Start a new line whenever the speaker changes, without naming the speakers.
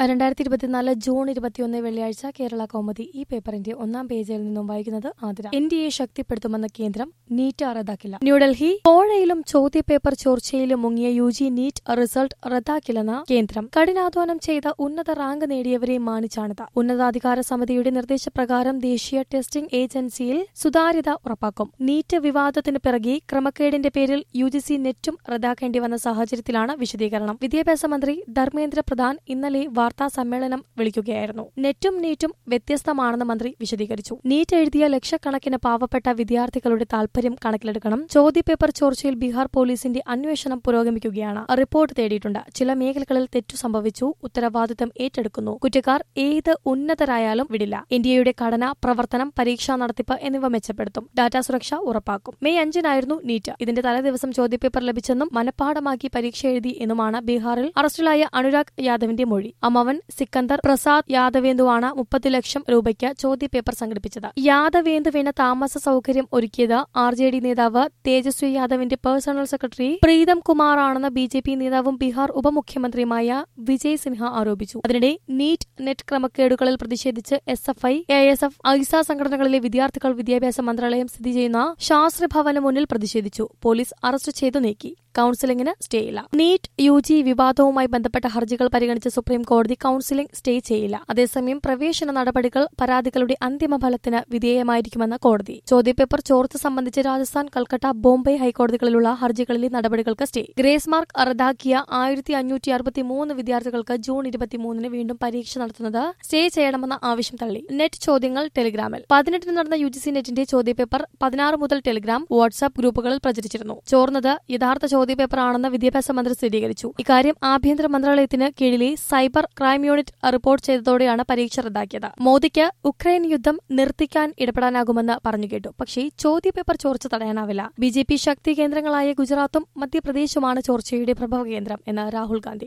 രണ്ടായിരത്തി ഇരുപത്തിനാല് ജൂൺ ഇരുപത്തിയൊന്ന് വെള്ളിയാഴ്ച കേരള കൗമുദി ഈ പേപ്പറിന്റെ ഒന്നാം പേജിൽ നിന്നും വായിക്കുന്നത് ആതിര എൻ ഡി എ ശക്തിപ്പെടുത്തുമെന്ന കേന്ദ്രം നീറ്റ് റദ്ദാക്കില്ല ന്യൂഡൽഹി കോഴയിലും ചോദ്യപേപ്പർ ചോർച്ചയിലും മുങ്ങിയ യു ജി നീറ്റ് റിസൾട്ട് റദ്ദാക്കില്ലെന്ന് കേന്ദ്രം കഠിനാധ്വാനം ചെയ്ത ഉന്നത റാങ്ക് നേടിയവരെ മാനിച്ചാണിത് ഉന്നതാധികാര സമിതിയുടെ നിർദ്ദേശപ്രകാരം ദേശീയ ടെസ്റ്റിംഗ് ഏജൻസിയിൽ സുതാര്യത ഉറപ്പാക്കും നീറ്റ് വിവാദത്തിന് പിറകെ ക്രമക്കേടിന്റെ പേരിൽ യു ജി സി നെറ്റും റദ്ദാക്കേണ്ടി വന്ന സാഹചര്യത്തിലാണ് വിശദീകരണം വിദ്യാഭ്യാസ മന്ത്രി ധർമ്മേന്ദ്ര പ്രധാൻ ഇന്നലെ വാർത്താ സമ്മേളനം വിളിക്കുകയായിരുന്നു നെറ്റും നീറ്റും വ്യത്യസ്തമാണെന്ന് മന്ത്രി വിശദീകരിച്ചു നീറ്റ് എഴുതിയ ലക്ഷക്കണക്കിന് പാവപ്പെട്ട വിദ്യാർത്ഥികളുടെ താൽപര്യം കണക്കിലെടുക്കണം ചോദ്യപേപ്പർ ചോർച്ചയിൽ ബീഹാർ പോലീസിന്റെ അന്വേഷണം പുരോഗമിക്കുകയാണ് റിപ്പോർട്ട് തേടിയിട്ടുണ്ട് ചില മേഖലകളിൽ തെറ്റു സംഭവിച്ചു ഉത്തരവാദിത്തം ഏറ്റെടുക്കുന്നു കുറ്റക്കാർ ഏത് ഉന്നതരായാലും വിടില്ല ഇന്ത്യയുടെ ഘടന പ്രവർത്തനം പരീക്ഷാ നടത്തിപ്പ് എന്നിവ മെച്ചപ്പെടുത്തും ഡാറ്റാ സുരക്ഷ ഉറപ്പാക്കും മെയ് അഞ്ചിനായിരുന്നു നീറ്റ് ഇതിന്റെ തലേദിവസം ചോദ്യപേപ്പർ ലഭിച്ചെന്നും മനഃപ്പാടമാക്കി പരീക്ഷ എഴുതി എന്നുമാണ് ബീഹാറിൽ അറസ്റ്റിലായ അനുരാഗ് യാദവിന്റെ മൊഴി അമ്മവൻ സിക്കന്ദർ പ്രസാദ് യാദവേന്ദുവാണ് മുപ്പത് ലക്ഷം രൂപയ്ക്ക് ചോദ്യപേപ്പർ സംഘടിപ്പിച്ചത് യാദവേന്ദുവിന് താമസ സൗകര്യം ഒരുക്കിയത് ആർ ജെ ഡി നേതാവ് തേജസ്വി യാദവിന്റെ പേഴ്സണൽ സെക്രട്ടറി പ്രീതം കുമാർ ആണെന്ന് ബി ജെ പി നേതാവും ബീഹാർ ഉപമുഖ്യമന്ത്രിയുമായ വിജയ് സിൻഹ ആരോപിച്ചു അതിനിടെ നീറ്റ് നെറ്റ് ക്രമക്കേടുകളിൽ പ്രതിഷേധിച്ച് S F I A S F AISA സംഘടനകളിലെ വിദ്യാർത്ഥികൾ വിദ്യാഭ്യാസ മന്ത്രാലയം സ്ഥിതി ചെയ്യുന്ന ശാസ്ത്രഭവന് മുന്നിൽ പ്രതിഷേധിച്ചു പോലീസ് അറസ്റ്റ് ചെയ്തു നീക്കി കൌൺസിലിംഗിന് സ്റ്റേ ഇല്ല നീറ്റ് യു ജി വിവാദവുമായി ബന്ധപ്പെട്ട ഹർജികൾ പരിഗണിച്ച സുപ്രീം കോടതി കൌൺസിലിംഗ് സ്റ്റേ ചെയ്യില്ല അതേസമയം പ്രവേശന നടപടികൾ പരാതികളുടെ അന്തിമ ഫലത്തിന് വിധേയമായിരിക്കുമെന്ന് കോടതി ചോദ്യപേപ്പർ ചോർച്ച സംബന്ധിച്ച് രാജസ്ഥാൻ കൽക്കട്ട ബോംബെ ഹൈക്കോടതികളിലുള്ള ഹർജികളിലെ നടപടികൾക്ക് സ്റ്റേ ഗ്രേസ് മാർക്ക് റദ്ദാക്കിയ ആയിരത്തി അഞ്ഞൂറ്റി അറുപത്തി മൂന്ന് വിദ്യാർത്ഥികൾക്ക് ജൂൺ ഇരുപത്തിമൂന്നിന് വീണ്ടും പരീക്ഷ നടത്തുന്നത് സ്റ്റേ ചെയ്യണമെന്ന ആവശ്യം തള്ളി നെറ്റ് ചോദ്യങ്ങൾ ടെലിഗ്രാമിൽ പതിനെട്ടിന് നടന്ന യു ജി സി നെറ്റിന്റെ ചോദ്യപേപ്പർ പതിനാറ് മുതൽ ടെലിഗ്രാം വാട്സ്ആപ്പ് ഗ്രൂപ്പുകളിൽ പ്രചരിച്ചിരുന്നു ചോർന്നത് യഥാർത്ഥ ചോദ്യപേപ്പർ ആണെന്ന് വിദ്യാഭ്യാസ മന്ത്രി സ്ഥിരീകരിച്ചു ഇക്കാര്യം ആഭ്യന്തര മന്ത്രാലയത്തിന് കീഴിലെ സൈബർ ക്രൈം യൂണിറ്റ് റിപ്പോർട്ട് ചെയ്തതോടെയാണ് പരീക്ഷ റദ്ദാക്കിയത് മോദിക്ക് ഉക്രൈൻ യുദ്ധം നിർത്തിക്കാൻ ഇടപെടാനാകുമെന്ന് പറഞ്ഞു കേട്ടു പക്ഷേ ചോദ്യപേപ്പർ ചോർച്ച തടയാനാവില്ല ബി ജെ പി ശക്തി കേന്ദ്രങ്ങളായ ഗുജറാത്തും മധ്യപ്രദേശുമാണ് ചോർച്ചയുടെ പ്രഭവ കേന്ദ്രം എന്ന് രാഹുൽ ഗാന്ധി